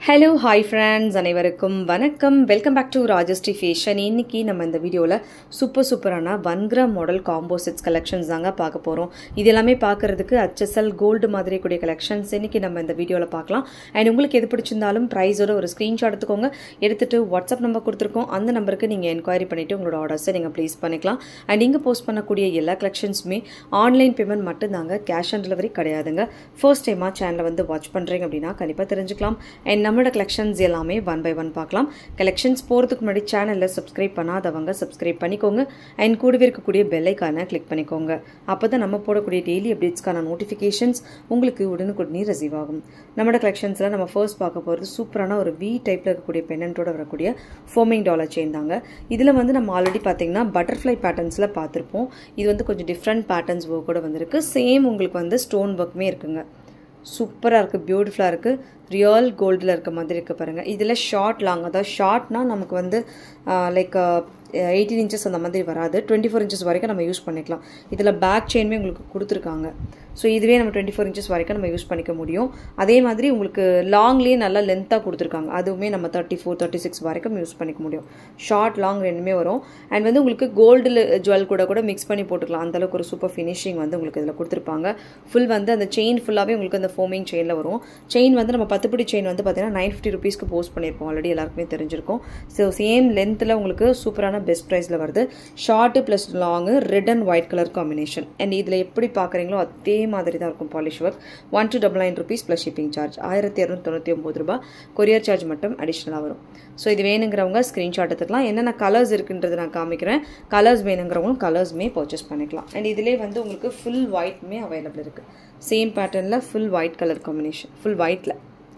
hello hi friends அனைவருக்கும் வணக்கம் welcome back to Rajashree fashion இன்னைக்கு நம்ம இந்த வீடியோவில் சூப்பர் சூப்பரான one gram model combo sets collections தாங்க பார்க்க போகிறோம் இது எல்லாமே பார்க்கறதுக்கு ஹச்எஸ்எல் கோல்டு மாதிரி கூடிய கலெக்ஷன்ஸ் இன்னைக்கு நம்ம இந்த வீடியோவில் பார்க்கலாம் அண்ட் உங்களுக்கு எது பிடிச்சிருந்தாலும் ப்ரைஸோட ஒரு ஸ்க்ரீன்ஷாட் எடுத்துக்கோங்க எடுத்துட்டு வாட்ஸ்அப் நம்பர் கொடுத்துருக்கோம் அந்த நம்பருக்கு நீங்கள் என்கொயரி பண்ணிவிட்டு உங்களோட ஆர்டர்ஸை நீங்கள் ப்ளேஸ் பண்ணிக்கலாம் அண்ட் இங்கே போஸ்ட் பண்ணக்கூடிய எல்லா கலெக்ஷன்ஸுமே ஆன்லைன் பேமெண்ட் மட்டும்தாங்க கேஷ் ஆன் டெலிவரி கிடையாதுங்க ஃபர்ஸ்ட் டைமாக சேனலை வந்து வாட்ச் பண்ணுறீங்க அப்படின்னா கண்டிப்பாக தெரிஞ்சுக்கலாம் அண்ட் நம்மளோட கலெக்ஷன்ஸ் எல்லாமே ஒன் பை ஒன் பார்க்கலாம் கலெக்ஷன்ஸ் போகிறதுக்கு முன்னாடி சேனலில் சப்ஸ்கிரைப் பண்ணாதவங்க சப்ஸ்கிரைப் பண்ணிக்கோங்க அண்ட் கூடவே இருக்கக்கூடிய பெல்லைக்கான கிளிக் பண்ணிக்கோங்க அப்போ தான் நம்ம போடக்கூடிய டெய்லி அப்டேட்ஸ்க்கான நோட்டிஃபிகேஷன்ஸ் உங்களுக்கு உடனுக்குடனே ரிசீவ் ஆகும் நம்மளோட கலெக்ஷன்ஸில் நம்ம ஃபர்ஸ்ட் பார்க்க போகிறது சூப்பரான ஒரு வி டைப்பில் இருக்கக்கூடிய பெண்ணன்ட்டோட வரக்கூடிய ஃபோமிங் டாலர் செயின் தாங்க இதில் வந்து நம்ம ஆல்ரெடி பார்த்தீங்கன்னா பட்டர்ஃப்ளை பேட்டர்ன்ஸில் பார்த்துருப்போம் இது வந்து கொஞ்சம் டிஃப்ரெண்ட் பேட்டர்ன்ஸ் ஒர்க் கூட வந்திருக்கு சேம் உங்களுக்கு வந்து ஸ்டோன் ஒர்க்குமே இருக்குங்க சூப்பராக இருக்குது பியூட்டிஃபுல்லாக இருக்குது ரியல் கோல்டில் இருக்க மாதிரி இருக்குது பாருங்கள் இதில் ஷார்ட் லாங் அதாவது ஷார்ட்னா நமக்கு வந்து லைக் எயிட்டீன் இன்ச்சஸ் அந்த மாதிரி வராது டுவெண்ட்டி ஃபோர் இன்ச்சஸ் வரைக்கும் நம்ம யூஸ் பண்ணிக்கலாம் இதில் பேக் செயினுமே உங்களுக்கு கொடுத்துருக்காங்க ஸோ இதுவே நம்ம டுவெண்ட்டி ஃபோர் இன்ச்சஸ் வரைக்கும் நம்ம யூஸ் பண்ணிக்க முடியும் அதே மாதிரி உங்களுக்கு லாங்லேயே நல்லா லென்த்தாக கொடுத்துருக்காங்க அதுவுமே நம்ம தேர்ட்டி ஃபோர் தேர்ட்டி சிக்ஸ் வரைக்கும் யூஸ் பண்ணிக்க முடியும் ஷார்ட் லாங் ரெண்டுமே வரும் அண்ட் வந்து உங்களுக்கு கோல்டில் ஜுவல் கூட கூட மிக்ஸ் பண்ணி போட்டுக்கலாம் அந்தளவுக்கு ஒரு சூப்பர் ஃபினிஷிங் வந்து உங்களுக்கு இதில் கொடுத்துருப்பாங்க ஃபுல் வந்து அந்த செயின் ஃபுல்லாகவே உங்களுக்கு அந்த ஃபோமிங் செயினில் வரும் செயின் வந்து நம்ம பத்துப்படி செயின் வந்து பார்த்தீங்கன்னா நைன் ஃபிஃப்டி ருபீஸ்க்கு போஸ்ட் பண்ணியிருப்போம் ஆல்ரெடி எல்லாருக்குமே தெரிஞ்சிருக்கும் ஸோ சேம் லென்த்தில் உங்களுக்கு சூப்பரான பெஸ்ட் ப்ரைஸில் வருது short plus long red and white colour combination and இதில் எப்படி பார்க்குறீங்களோ அதே மாதிரி தான் இருக்கும் polish work one two double nine rupees plus shipping charge ஆயிரத்தி இரநூத்தி தொண்ணூற்றி ஒம்பது ரூபா கொரியர் சார்ஜ் மட்டும் அடிஷ்னலாக வரும் ஸோ இது வேணுங்கிறவங்க ஸ்க்ரீன்ஷாட் எடுத்துக்கலாம் என்னென்ன கலர்ஸ் இருக்குன்றது நான் காமிக்கிறேன் கலர்ஸ் வேணுங்கிறவங்களும் கலர்ஸுமே பர்ச்சேஸ் பண்ணிக்கலாம் அண்ட் இதிலே வந்து உங்களுக்கு ஃபுல் ஒயிட்மே அவைலபிள் இருக்குது சேம் பேட்டர்னில் full white colour combination full ஒயிட்டில்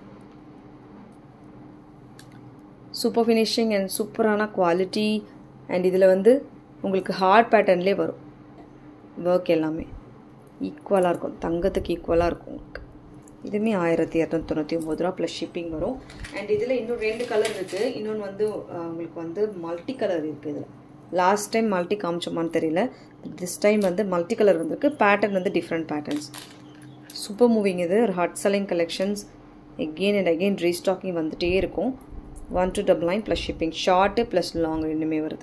சூப்பர் ஃபினிஷிங் அண்ட் சூப்பரான குவாலிட்டி அண்ட் இதில் வந்து உங்களுக்கு ஹார்ட் பேட்டர்ன்லேயே வரும் ஒர்க் எல்லாமே ஈக்குவலாக இருக்கும் தங்கத்துக்கு ஈக்குவலாக இருக்கும் உங்களுக்கு இதுவுமே ஆயிரத்தி இரநூத்தி தொண்ணூற்றி ஒம்பது ரூபா ப்ளஸ் ஷிப்பிங் வரும் அண்ட் இதில் இன்னும் ரெண்டு கலர் இருக்குது இன்னொன்று வந்து உங்களுக்கு வந்து மல்டி கலர் இருக்குது இதில் லாஸ்ட் டைம் மல்டி காமிச்சோமான்னு தெரியல திஸ் டைம் வந்து மல்டி கலர் வந்திருக்கு பேட்டர்ன் வந்து டிஃப்ரெண்ட் பேட்டர்ன்ஸ் சூப்பர் மூவிங் இது ஒரு hot selling collections again and again restocking வந்துகிட்டே இருக்கும் one two double nine plus shipping short plus long ரெண்டுமே வருது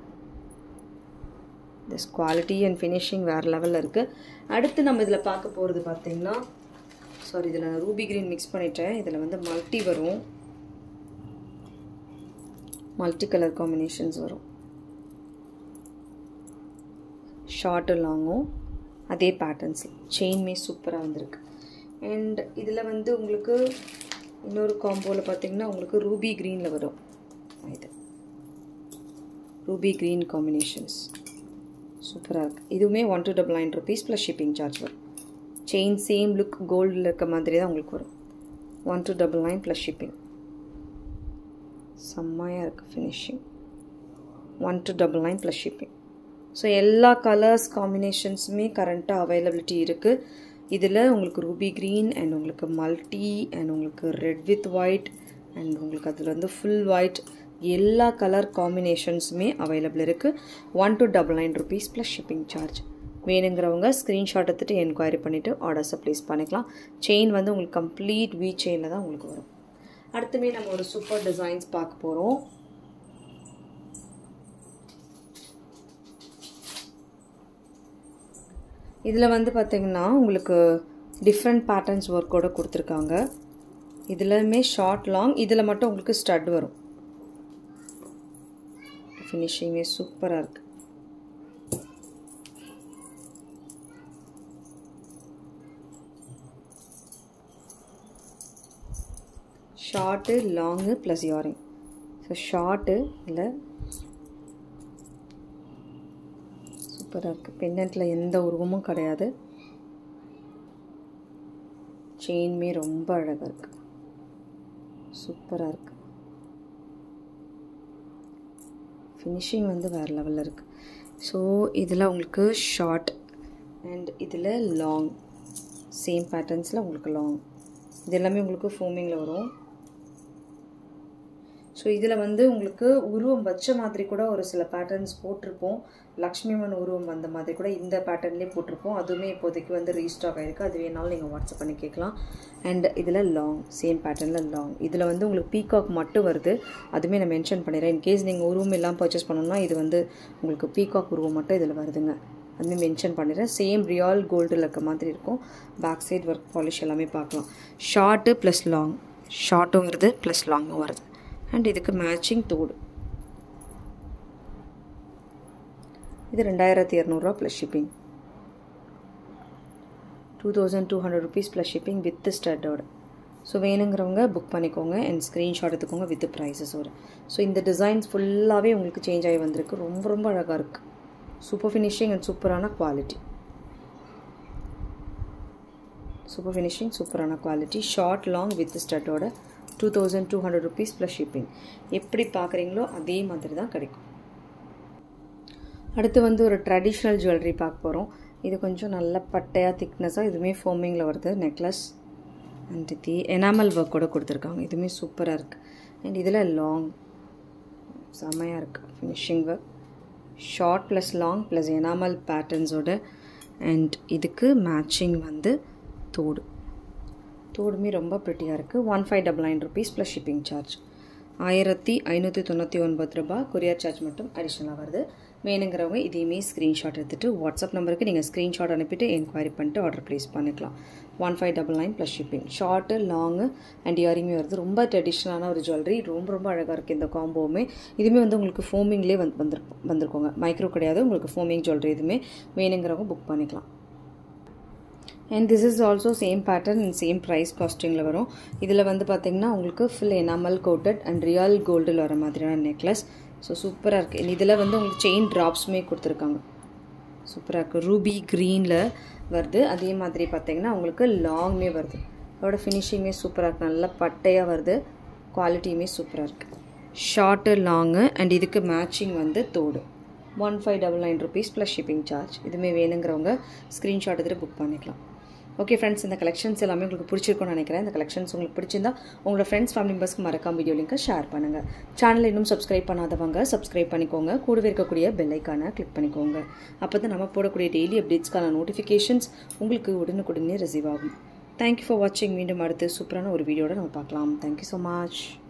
திஸ் குவாலிட்டி அண்ட் ஃபினிஷிங் வேறு லெவலில் இருக்குது அடுத்து நம்ம இதில் பார்க்க போகிறது பார்த்தீங்கன்னா சாரி இதில் நான் ரூபி க்ரீன் மிக்ஸ் பண்ணிட்டேன் இதில் வந்து மல்டி வரும் மல்டி கலர் காம்பினேஷன்ஸ் வரும் ஷார்ட்டு லாங்கும் அதே பேட்டர்ன்ஸ் செயின்மே சூப்பராக வந்திருக்கு அண்ட் இதில் வந்து உங்களுக்கு இன்னொரு காம்போவில் பார்த்தீங்கன்னா உங்களுக்கு ரூபி க்ரீனில் வரும் இது ரூபி க்ரீன் காம்பினேஷன்ஸ் சூப்பராக இருக்குது இதுவுமே one two double nine rupees plus shipping charge வரும் செயின் சேம் லுக் கோல்டில் இருக்க மாதிரி தான் உங்களுக்கு வரும் one two double nine plus shipping செம்மையாக இருக்குது finishing one two double nine plus shipping so எல்லா கலர்ஸ் காம்பினேஷன்ஸுமே கரண்ட்டாக அவைலபிலிட்டி இருக்குது இதில் உங்களுக்கு ரூபி க்ரீன் அண்ட் உங்களுக்கு மல்டி அண்ட் உங்களுக்கு ரெட் வித் ஒயிட் அண்ட் உங்களுக்கு அதில் வந்து ஃபுல் ஒயிட் எல்லா கலர் காம்பினேஷன்ஸுமே அவைலபிள் இருக்குது one two double nine rupees plus shipping charge வேணுங்கிறவங்க ஸ்க்ரீன்ஷாட் எடுத்துகிட்டு என்கொயரி பண்ணிவிட்டு ஆர்டர்ஸை ப்ளேஸ் பண்ணிக்கலாம் செயின் வந்து உங்களுக்கு கம்ப்ளீட் வீ செயினில் தான் உங்களுக்கு வரும் அடுத்துமே நம்ம ஒரு சூப்பர் டிசைன்ஸ் பார்க்க போகிறோம் இதில் வந்து பார்த்திங்கன்னா உங்களுக்கு டிஃப்ரெண்ட் பேட்டர்ன்ஸ் ஒர்க்கோடு கொடுத்துருக்காங்க இதுலையுமே ஷார்ட் லாங் இதில் மட்டும் உங்களுக்கு ஸ்டட் வரும் ஃபினிஷிங்கே சூப்பராக இருக்குது short long plus earring so short இல்லை சூப்பராக இருக்குது பெண்ணட்டில் எந்த உருவமும் கிடையாது செயின்மே ரொம்ப அழகாக இருக்குது சூப்பராக இருக்குது ஃபினிஷிங் வந்து வேறு லெவலில் இருக்குது ஸோ இதில் உங்களுக்கு ஷார்ட் அண்ட் இதில் லாங் சேம் பேட்டர்ன்ஸில் உங்களுக்கு லாங் இது எல்லாமே உங்களுக்கு ஃபோமிங்கில் வரும் ஸோ இதில் வந்து உங்களுக்கு உருவம் வச்ச மாதிரி கூட ஒரு சில பேட்டர்ன்ஸ் போட்டிருப்போம் லக்ஷ்மிமன் உருவம் வந்த மாதிரி கூட இந்த பேட்டர்ன்லேயே போட்டிருப்போம் அதுவுமே இப்போதைக்கு வந்து ரீஸ்டாக் ஆகிருக்கு அது வேணாலும் நீங்கள் வாட்ஸ்அப் பண்ணி கேட்கலாம் அண்ட் இதில் லாங் சேம் பேட்டர்னில் லாங் இதில் வந்து உங்களுக்கு பீகாக் மட்டும் வருது அதுவுமே நான் மென்ஷன் பண்ணிடுறேன் இன்கேஸ் நீங்கள் உருவம் எல்லாம் பர்ச்சேஸ் பண்ணணும்னா இது வந்து உங்களுக்கு பீகாக் உருவம் மட்டும் இதில் வருதுங்க அதுவுமே மென்ஷன் பண்ணிடுறேன் சேம் ரியால் கோல்டில் இருக்க மாதிரி இருக்கும் பேக் சைட் ஒர்க் பாலிஷ் எல்லாமே பார்க்கலாம் ஷார்ட்டு ப்ளஸ் லாங் ஷார்ட்டும் வருது ப்ளஸ் லாங்கும் வருது அண்ட் இதுக்கு மேட்சிங் தோடு இது ரெண்டாயிரத்தி இரநூறுவா plus shipping two thousand two hundred rupees plus shipping with ஸ்டட்டோட ஸோ வேணுங்கிறவங்க புக் பண்ணிக்கோங்க அண்ட் ஸ்க்ரீன்ஷாட் எடுத்துக்கோங்க வித் ப்ரைஸஸோட ஸோ இந்த டிசைன்ஸ் ஃபுல்லாகவே உங்களுக்கு சேஞ்ச் ஆகி வந்திருக்கு ரொம்ப ரொம்ப அழகாக இருக்குது சூப்பர் ஃபினிஷிங் அண்ட் சூப்பரான குவாலிட்டி சூப்பர் ஃபினிஷிங் சூப்பரான குவாலிட்டி ஷார்ட் லாங் வித் ஸ்டட்டோட two thousand two hundred rupees plus shipping எப்படி பார்க்குறீங்களோ அதே மாதிரி தான் கிடைக்கும் அடுத்து வந்து ஒரு ட்ரெடிஷ்னல் ஜுவல்லரி பார்க்க போகிறோம் இது கொஞ்சம் நல்ல பட்டையாக திக்னஸாக இதுவுமே ஃபோமிங்கில் வருது necklace and the enamel work கூட கொடுத்துருக்காங்க இதுவுமே சூப்பராக இருக்குது அண்ட் இதில் லாங் செம்மையாக இருக்குது finishing work short plus long plus enamel பேட்டர்ன்ஸோட அண்ட் இதுக்கு மேட்சிங் வந்து தோடு தோடுமே ரொம்ப ப்ரிட்டியாக இருக்குது one five double nine rupees plus shipping charge ஆயிரத்தி ஐநூற்றி தொண்ணூற்றி ஒன்பது ரூபாய் கொரியர் சார்ஜ் மட்டும் அடிஷ்னலாக வருது வேணுங்கிறவங்க இதையுமே ஸ்க்ரீன்ஷாட் எடுத்துகிட்டு வாட்ஸ்அப் நம்பருக்கு நீங்கள் ஸ்க்ரீன்ஷாட் அனுப்பிட்டு என்கொயரி பண்ணிட்டு ஆர்டர் ப்ளேஸ் பண்ணிக்கலாம் one five double nine plus shipping short long and இயரிங்குமே வருது ரொம்ப ட்ரெடிஷ்னலான ஒரு ஜுவல்லரி ரொம்ப ரொம்ப அழகாக இருக்குது இந்த காம்போவுமே இதுவுமே வந்து உங்களுக்கு ஃபோமிங்லேயே வந்து வந்துருக்கும் வந்திருக்கோங்க மைக்ரோ கிடையாது உங்களுக்கு ஃபோமிங் ஜுவல்லரி இதுவுமே வேணுங்கிறவங்க புக் பண்ணிக்கலாம் and this is also same pattern and same price காஸ்டிங்கில் வரும் இதில் வந்து பார்த்திங்கன்னா உங்களுக்கு full enamel coated and real கோல்டில் வர மாதிரியான நெக்லஸ் ஸோ சூப்பராக இருக்குது இதில் வந்து உங்களுக்கு செயின் ட்ராப்ஸுமே கொடுத்துருக்காங்க சூப்பராக இருக்குது ரூபி க்ரீனில் வருது அதே மாதிரி பார்த்திங்கன்னா உங்களுக்கு லாங்குமே வருது அதோட ஃபினிஷிங்குமே சூப்பராக இருக்குது நல்லா பட்டையாக வருது குவாலிட்டியுமே சூப்பராக இருக்குது ஷார்ட்டு லாங்கு அண்ட் இதுக்கு மேட்சிங் வந்து தோடு one five double nine rupees plus shipping charge இதுவுமே வேணுங்கிறவங்க ஸ்க்ரீன்ஷாட் எடுத்துகிட்டு புக் பண்ணிக்கலாம் ஓகே ஃப்ரெண்ட்ஸ் இந்த கலெக்ஷன்ஸ் எல்லாமே உங்களுக்கு பிடிச்சிருக்கும்னு நினைக்கிறேன் இந்த கலெக்ஷன்ஸ் உங்களுக்கு பிடிச்சிருந்தா உங்களோட ஃப்ரெண்ட்ஸ் ஃபேமிலி மெம்பர்ஸ்க்கு மறக்காம வீடியோ லிங்கை ஷேர் பண்ணுங்கள் சேனலை இன்னும் சப்ஸ்கிரைப் பண்ணாதவங்க சப்ஸ்கிரைப் பண்ணிக்கோங்க கூடவே இருக்கக்கூடிய பெல்லைக்கான கிளிக் பண்ணிக்கோங்க அப்போ தான் நம்ம போடக்கூடிய டெய்லி அப்டேட்ஸ்க்கான நோட்டிஃபிகேஷன்ஸ் உங்களுக்கு உடனுக்குடனே ரிசீவ் ஆகும் தேங்க்யூ ஃபார் வாட்சிங் மீண்டும் அடுத்து சூப்பரான ஒரு வீடியோட நம்ம பார்க்கலாம் தேங்க்யூ ஸோ மச்